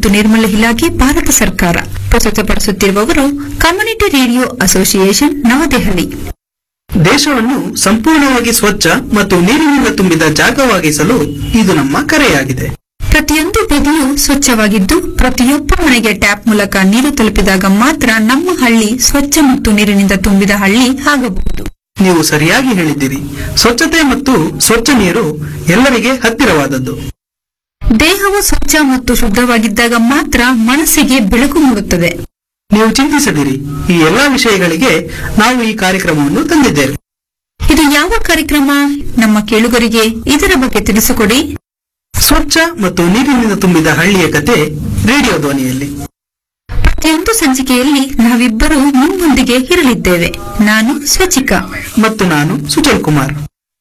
ಮತ್ತು ನೈರ್ಮಲ್ಯ ಇಲಾಖೆ ಭಾರತ ಸರ್ಕಾರ ಪ್ರಸ್ತುತಪಡಿಸುತ್ತಿರುವವರು ಕಮ್ಯುನಿಟಿ ರೇಡಿಯೋ ಅಸೋಸಿಯೇಷನ್ ನವದೆಹಲಿ ದೇಶವನ್ನು ಸಂಪೂರ್ಣವಾಗಿ ಸ್ವಚ್ಛ ಮತ್ತು ನೀರಿನಿಂದ ತುಂಬಿದ ಜಾಗವಾಗಿಸಲು ಇದು ನಮ್ಮ ಕರೆಯಾಗಿದೆ ಪ್ರತಿಯೊಂದು ಬದಿಯೂ ಸ್ವಚ್ಛವಾಗಿದ್ದು ಪ್ರತಿಯೊಬ್ಬ ಮನೆಗೆ ಟ್ಯಾಪ್ ಮೂಲಕ ನೀರು ತಲುಪಿದಾಗ ಮಾತ್ರ ನಮ್ಮ ಹಳ್ಳಿ ಸ್ವಚ್ಛ ಮತ್ತು ನೀರಿನಿಂದ ತುಂಬಿದ ಹಳ್ಳಿ ಆಗಬಹುದು ನೀವು ಸರಿಯಾಗಿ ಹೇಳಿದ್ದೀರಿ ಸ್ವಚ್ಛತೆ ಮತ್ತು ಸ್ವಚ್ಛ ನೀರು ಎಲ್ಲರಿಗೆ ಹತ್ತಿರವಾದದ್ದು ದೇಹವು ಸ್ವಚ್ಛ ಮತ್ತು ಶುದ್ಧವಾಗಿದ್ದಾಗ ಮಾತ್ರ ಮನಸ್ಸಿಗೆ ಬೆಳಕು ಮೂಡುತ್ತದೆ ನೀವು ಚಿಂತಿಸದಿರಿ ಈ ಎಲ್ಲಾ ವಿಷಯಗಳಿಗೆ ನಾವು ಈ ಕಾರ್ಯಕ್ರಮವನ್ನು ತಂದಿದ್ದೇವೆ ಇದು ಯಾವ ಕಾರ್ಯಕ್ರಮ ನಮ್ಮ ಕೇಳುಗರಿಗೆ ಇದರ ಬಗ್ಗೆ ತಿಳಿಸಿಕೊಡಿ ಸ್ವಚ್ಛ ಮತ್ತು ನೀರಿನಿಂದ ತುಂಬಿದ ಹಳ್ಳಿಯ ಕತೆ ರೇಡಿಯೋ ಧ್ವನಿಯಲ್ಲಿ ಪ್ರತಿಯೊಂದು ಸಂಚಿಕೆಯಲ್ಲಿ ನಾವಿಬ್ಬರು ನಿಮ್ಮೊಂದಿಗೆ ಇರಲಿದ್ದೇವೆ ನಾನು ಸ್ವಚಿಕಾ ಮತ್ತು ನಾನು ಸುಜಲ್ ಕುಮಾರ್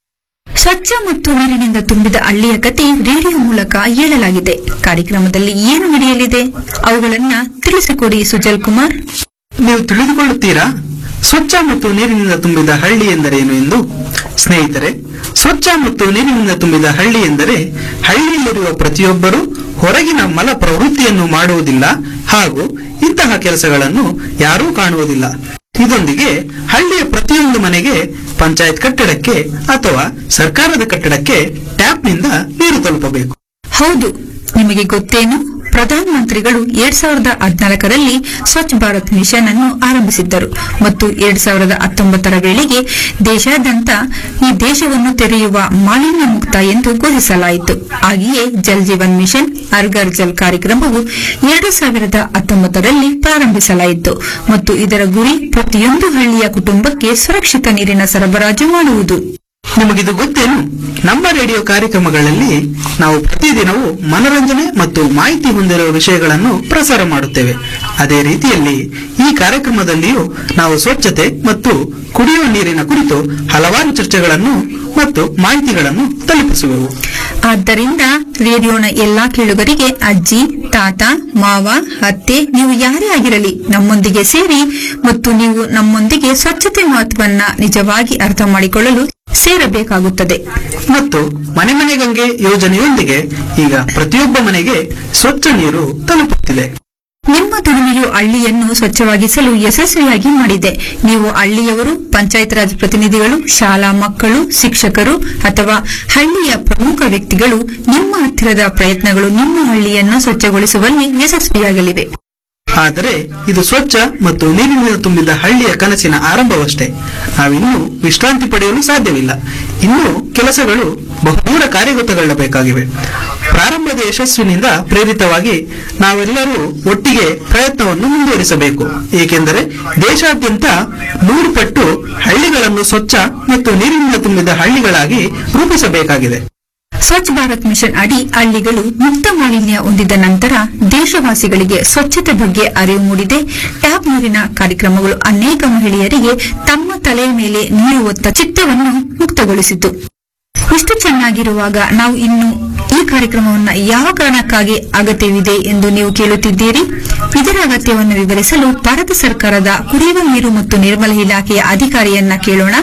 ಸ್ವಚ್ಛ ಮತ್ತು ನೀರಿನಿಂದ ತುಂಬಿದ ಹಳ್ಳಿಯ ಕತೆ ರೇಡಿಯೋ ಮೂಲಕ ಹೇಳಲಾಗಿದೆ ಕಾರ್ಯಕ್ರಮದಲ್ಲಿ ಏನು ನಡೆಯಲಿದೆ ಅವುಗಳನ್ನ ತಿಳಿಸಿಕೊಡಿ ಸುಜಲ್ ಕುಮಾರ್ ನೀವು ತಿಳಿದುಕೊಳ್ಳುತ್ತೀರಾ ಸ್ವಚ್ಛ ಮತ್ತು ನೀರಿನಿಂದ ತುಂಬಿದ ಹಳ್ಳಿ ಎಂದರೇನು ಎಂದು ಸ್ನೇಹಿತರೆ ಸ್ವಚ್ಛ ಮತ್ತು ನೀರಿನಿಂದ ತುಂಬಿದ ಹಳ್ಳಿ ಎಂದರೆ ಹಳ್ಳಿಯಲ್ಲಿರುವ ಪ್ರತಿಯೊಬ್ಬರೂ ಹೊರಗಿನ ಮಲ ಪ್ರವೃತ್ತಿಯನ್ನು ಮಾಡುವುದಿಲ್ಲ ಹಾಗೂ ಇಂತಹ ಕೆಲಸಗಳನ್ನು ಯಾರೂ ಕಾಣುವುದಿಲ್ಲ ಇದೊಂದಿಗೆ ಹಳ್ಳಿಯ ಪ್ರತಿಯೊಂದು ಮನೆಗೆ ಪಂಚಾಯತ್ ಕಟ್ಟಡಕ್ಕೆ ಅಥವಾ ಸರ್ಕಾರದ ಕಟ್ಟಡಕ್ಕೆ ಟ್ಯಾಪ್ನಿಂದ ನೀರು ತಲುಪಬೇಕು ಹೌದು ನಿಮಗೆ ಗೊತ್ತೇನು ಪ್ರಧಾನಮಂತ್ರಿಗಳು ಎರಡ್ ಸಾವಿರದ ಹದಿನಾಲ್ಕರಲ್ಲಿ ಸ್ವಚ್ಛ ಭಾರತ್ ಮಿಷನ್ ಅನ್ನು ಆರಂಭಿಸಿದ್ದರು ಮತ್ತು ಎರಡ್ ಸಾವಿರದ ಹತ್ತೊಂಬತ್ತರ ವೇಳೆಗೆ ದೇಶಾದ್ಯಂತ ಈ ದೇಶವನ್ನು ತೆರೆಯುವ ಮಾಲಿನ್ಯ ಮುಕ್ತ ಎಂದು ಘೋಷಿಸಲಾಯಿತು ಹಾಗೆಯೇ ಜಲ್ ಜೀವನ್ ಮಿಷನ್ ಅರ್ಗರ್ ಜಲ್ ಕಾರ್ಯಕ್ರಮವು ಎರಡು ಸಾವಿರದ ಹತ್ತೊಂಬತ್ತರಲ್ಲಿ ಪ್ರಾರಂಭಿಸಲಾಯಿತು ಮತ್ತು ಇದರ ಗುರಿ ಪ್ರತಿಯೊಂದು ಹಳ್ಳಿಯ ಕುಟುಂಬಕ್ಕೆ ಸುರಕ್ಷಿತ ನೀರಿನ ಸರಬರಾಜು ಮಾಡುವುದು ನಿಮಗಿದು ಗೊತ್ತೇನು ನಮ್ಮ ರೇಡಿಯೋ ಕಾರ್ಯಕ್ರಮಗಳಲ್ಲಿ ನಾವು ಪ್ರತಿದಿನವೂ ಮನರಂಜನೆ ಮತ್ತು ಮಾಹಿತಿ ಹೊಂದಿರುವ ವಿಷಯಗಳನ್ನು ಪ್ರಸಾರ ಮಾಡುತ್ತೇವೆ ಅದೇ ರೀತಿಯಲ್ಲಿ ಈ ಕಾರ್ಯಕ್ರಮದಲ್ಲಿಯೂ ನಾವು ಸ್ವಚ್ಛತೆ ಮತ್ತು ಕುಡಿಯುವ ನೀರಿನ ಕುರಿತು ಹಲವಾರು ಚರ್ಚೆಗಳನ್ನು ಮತ್ತು ಮಾಹಿತಿಗಳನ್ನು ತಲುಪಿಸುವೆವು ಆದ್ದರಿಂದ ರೇಡಿಯೋನ ಎಲ್ಲಾ ಕೇಳುಗರಿಗೆ ಅಜ್ಜಿ ತಾತ ಮಾವ ಅತ್ತೆ ನೀವು ಯಾರೇ ಆಗಿರಲಿ ನಮ್ಮೊಂದಿಗೆ ಸೇರಿ ಮತ್ತು ನೀವು ನಮ್ಮೊಂದಿಗೆ ಸ್ವಚ್ಛತೆ ಮಹತ್ವವನ್ನ ನಿಜವಾಗಿ ಅರ್ಥ ಮಾಡಿಕೊಳ್ಳಲು ಸೇರಬೇಕಾಗುತ್ತದೆ ಮತ್ತು ಮನೆ ಮನೆ ಗಂಗೆ ಯೋಜನೆಯೊಂದಿಗೆ ಈಗ ಪ್ರತಿಯೊಬ್ಬ ಮನೆಗೆ ಸ್ವಚ್ಛ ನೀರು ತಲುಪುತ್ತಿದೆ ನಿಮ್ಮ ದುಡಿಮೆಯು ಹಳ್ಳಿಯನ್ನು ಸ್ವಚ್ಛವಾಗಿಸಲು ಯಶಸ್ವಿಯಾಗಿ ಮಾಡಿದೆ ನೀವು ಹಳ್ಳಿಯವರು ಪಂಚಾಯತ್ ರಾಜ್ ಪ್ರತಿನಿಧಿಗಳು ಶಾಲಾ ಮಕ್ಕಳು ಶಿಕ್ಷಕರು ಅಥವಾ ಹಳ್ಳಿಯ ಪ್ರಮುಖ ವ್ಯಕ್ತಿಗಳು ನಿಮ್ಮ ಹತ್ತಿರದ ಪ್ರಯತ್ನಗಳು ನಿಮ್ಮ ಹಳ್ಳಿಯನ್ನು ಸ್ವಚ್ಛಗೊಳಿಸುವಲ್ಲಿ ಯಶಸ್ವಿಯಾಗಲಿವೆ ಆದರೆ ಇದು ಸ್ವಚ್ಛ ಮತ್ತು ನೀರಿನಿಂದ ತುಂಬಿದ ಹಳ್ಳಿಯ ಕನಸಿನ ಆರಂಭವಷ್ಟೇ ನಾವಿನ್ನೂ ವಿಶ್ರಾಂತಿ ಪಡೆಯಲು ಸಾಧ್ಯವಿಲ್ಲ ಇನ್ನೂ ಕೆಲಸಗಳು ಬಹುದೂರ ಕಾರ್ಯಗತಗೊಳ್ಳಬೇಕಾಗಿವೆ ಪ್ರಾರಂಭದ ಯಶಸ್ಸಿನಿಂದ ಪ್ರೇರಿತವಾಗಿ ನಾವೆಲ್ಲರೂ ಒಟ್ಟಿಗೆ ಪ್ರಯತ್ನವನ್ನು ಮುಂದುವರಿಸಬೇಕು ಏಕೆಂದರೆ ದೇಶಾದ್ಯಂತ ನೂರು ಪಟ್ಟು ಹಳ್ಳಿಗಳನ್ನು ಸ್ವಚ್ಛ ಮತ್ತು ನೀರಿನಿಂದ ತುಂಬಿದ ಹಳ್ಳಿಗಳಾಗಿ ರೂಪಿಸಬೇಕಾಗಿದೆ ಸ್ವಚ್ಛ ಭಾರತ್ ಮಿಷನ್ ಅಡಿ ಹಳ್ಳಿಗಳು ಮುಕ್ತ ಮಾಲಿನ್ಯ ಹೊಂದಿದ ನಂತರ ದೇಶವಾಸಿಗಳಿಗೆ ಸ್ವಚ್ಛತೆ ಬಗ್ಗೆ ಅರಿವು ಮೂಡಿದೆ ಟ್ಯಾಪ್ ನೀರಿನ ಕಾರ್ಯಕ್ರಮಗಳು ಅನೇಕ ಮಹಿಳೆಯರಿಗೆ ತಮ್ಮ ತಲೆಯ ಮೇಲೆ ನೀರು ಹೊತ್ತ ಚಿತ್ತವನ್ನು ಮುಕ್ತಗೊಳಿಸಿತು ಇಷ್ಟು ಚೆನ್ನಾಗಿರುವಾಗ ನಾವು ಇನ್ನು ಈ ಕಾರ್ಯಕ್ರಮವನ್ನ ಯಾವ ಕಾರಣಕ್ಕಾಗಿ ಅಗತ್ಯವಿದೆ ಎಂದು ನೀವು ಕೇಳುತ್ತಿದ್ದೀರಿ ಇದರ ಅಗತ್ಯವನ್ನು ವಿವರಿಸಲು ಭಾರತ ಸರ್ಕಾರದ ಕುಡಿಯುವ ನೀರು ಮತ್ತು ನಿರ್ಮಲ ಇಲಾಖೆಯ ಅಧಿಕಾರಿಯನ್ನ ಕೇಳೋಣ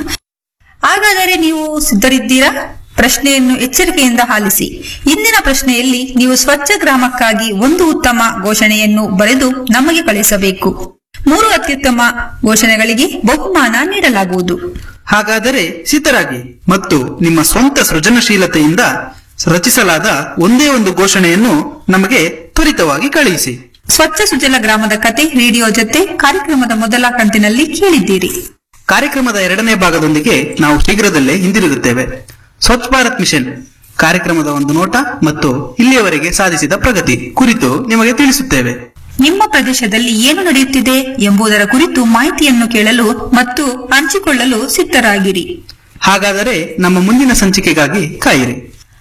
ಹಾಗಾದರೆ ನೀವು ಸಿದ್ಧರಿದ್ದೀರಾ ಪ್ರಶ್ನೆಯನ್ನು ಎಚ್ಚರಿಕೆಯಿಂದ ಆಲಿಸಿ ಇಂದಿನ ಪ್ರಶ್ನೆಯಲ್ಲಿ ನೀವು ಸ್ವಚ್ಛ ಗ್ರಾಮಕ್ಕಾಗಿ ಒಂದು ಉತ್ತಮ ಘೋಷಣೆಯನ್ನು ಬರೆದು ನಮಗೆ ಕಳಿಸಬೇಕು ಮೂರು ಅತ್ಯುತ್ತಮ ಘೋಷಣೆಗಳಿಗೆ ಬಹುಮಾನ ನೀಡಲಾಗುವುದು ಹಾಗಾದರೆ ಸಿದ್ಧರಾಗಿ ಮತ್ತು ನಿಮ್ಮ ಸ್ವಂತ ಸೃಜನಶೀಲತೆಯಿಂದ ರಚಿಸಲಾದ ಒಂದೇ ಒಂದು ಘೋಷಣೆಯನ್ನು ನಮಗೆ ತ್ವರಿತವಾಗಿ ಕಳುಹಿಸಿ ಸ್ವಚ್ಛ ಸುಜಲ ಗ್ರಾಮದ ಕತೆ ರೇಡಿಯೋ ಜೊತೆ ಕಾರ್ಯಕ್ರಮದ ಮೊದಲ ಕಂತಿನಲ್ಲಿ ಕೇಳಿದ್ದೀರಿ ಕಾರ್ಯಕ್ರಮದ ಎರಡನೇ ಭಾಗದೊಂದಿಗೆ ನಾವು ಶೀಘ್ರದಲ್ಲೇ ಹಿಂದಿರುಗುತ್ತೇವೆ ಸ್ವಚ್ಛ ಭಾರತ್ ಮಿಷನ್ ಕಾರ್ಯಕ್ರಮದ ಒಂದು ನೋಟ ಮತ್ತು ಇಲ್ಲಿಯವರೆಗೆ ಸಾಧಿಸಿದ ಪ್ರಗತಿ ಕುರಿತು ನಿಮಗೆ ತಿಳಿಸುತ್ತೇವೆ ನಿಮ್ಮ ಪ್ರದೇಶದಲ್ಲಿ ಏನು ನಡೆಯುತ್ತಿದೆ ಎಂಬುದರ ಕುರಿತು ಮಾಹಿತಿಯನ್ನು ಕೇಳಲು ಮತ್ತು ಹಂಚಿಕೊಳ್ಳಲು ಸಿದ್ಧರಾಗಿರಿ ಹಾಗಾದರೆ ನಮ್ಮ ಮುಂದಿನ ಸಂಚಿಕೆಗಾಗಿ ಕಾಯಿರಿ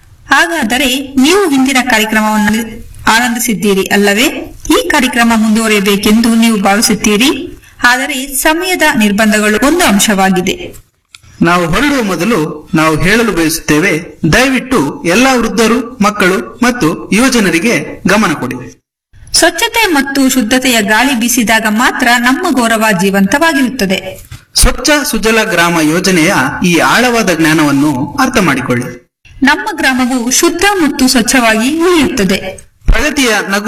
ಹಾಗಾದರೆ ನೀವು ಹಿಂದಿನ ಕಾರ್ಯಕ್ರಮವನ್ನು ಆನಂದಿಸಿದ್ದೀರಿ ಅಲ್ಲವೇ ಈ ಕಾರ್ಯಕ್ರಮ ಮುಂದುವರಿಯಬೇಕೆಂದು ನೀವು ಭಾವಿಸುತ್ತೀರಿ ಆದರೆ ಸಮಯದ ನಿರ್ಬಂಧಗಳು ಒಂದು ಅಂಶವಾಗಿದೆ ನಾವು ಹೊರಡುವ ಮೊದಲು ನಾವು ಹೇಳಲು ಬಯಸುತ್ತೇವೆ ದಯವಿಟ್ಟು ಎಲ್ಲಾ ವೃದ್ಧರು ಮಕ್ಕಳು ಮತ್ತು ಯುವಜನರಿಗೆ ಗಮನ ಕೊಡಿ ಸ್ವಚ್ಛತೆ ಮತ್ತು ಶುದ್ಧತೆಯ ಗಾಳಿ ಬೀಸಿದಾಗ ಮಾತ್ರ ನಮ್ಮ ಗೌರವ ಜೀವಂತವಾಗಿರುತ್ತದೆ ಸ್ವಚ್ಛ ಸುಜಲ ಗ್ರಾಮ ಯೋಜನೆಯ ಈ ಆಳವಾದ ಜ್ಞಾನವನ್ನು ಅರ್ಥ ಮಾಡಿಕೊಳ್ಳಿ ನಮ್ಮ ಗ್ರಾಮವು ಶುದ್ಧ ಮತ್ತು ಸ್ವಚ್ಛವಾಗಿ ಉಳಿಯುತ್ತದೆ ಪ್ರಗತಿಯ ನಗು